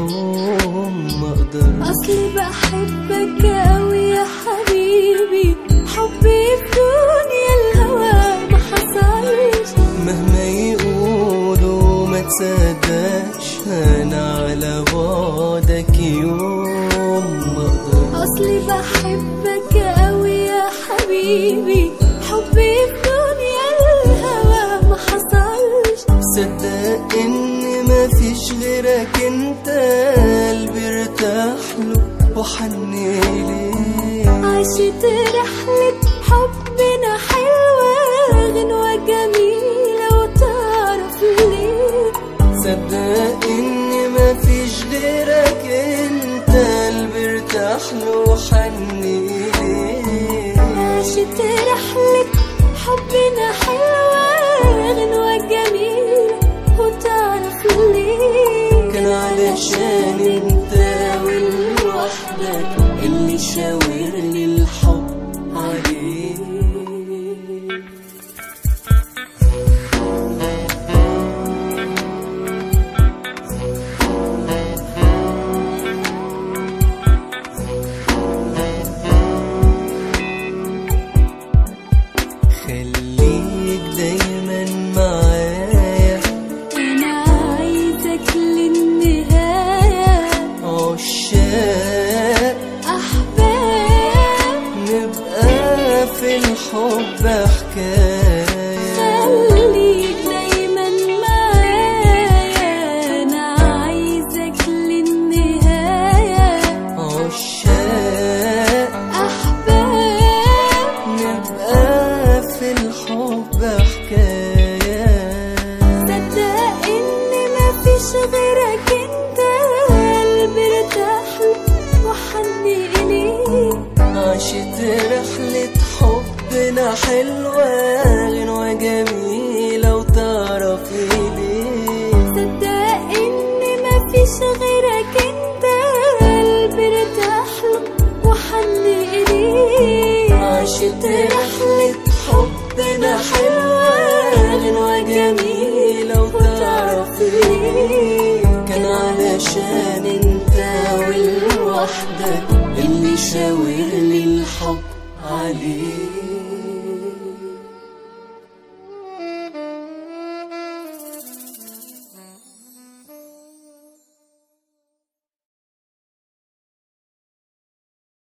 يوم ما اقدر اصلي بحبك قوي يا حبيبي حبي في دنيا الهوى ما حصلش مهما يقولوا ما تصدقش انا على بعدك يوم ما اقدر اصلي بحبك قوي يا حبيبي حبي في دنيا الهوى ما حصلش صدق ان مفيش غيرك انت قلبي ارتاح له وحن ليه عشت رحلة حبنا حلوة غنوة جميلة وتعرف ليه صدق ان مفيش غيرك انت قلبي ارتاح له وحن ليه عشت رحلة حبنا حلوة غنوة جميلة وتعرف ليه كان علشان انت والوحدك اللي شاور لي الحب عليك خليك دايما معايا أنا عايزك للنهاية عشاق أحباب نبقى في الحب حكاية خليك دايما معايا أنا عايزك للنهاية عشاق أحباب نبقى في الحب حكاية صدق إن مفيش غيرك أنت قلبي ارتاح له وحن إليك عاشت رحلة حبنا حلوة غنوة جميلة وتعرفي ليه صدق إن مفيش غيرك أنت قلبي ارتاح له وحن إليك عاشت رحلة حبنا حلوة غنوة جميلة وتعرفي ليه كان علشان انت والوحدك اللي شاور لي الحب عليك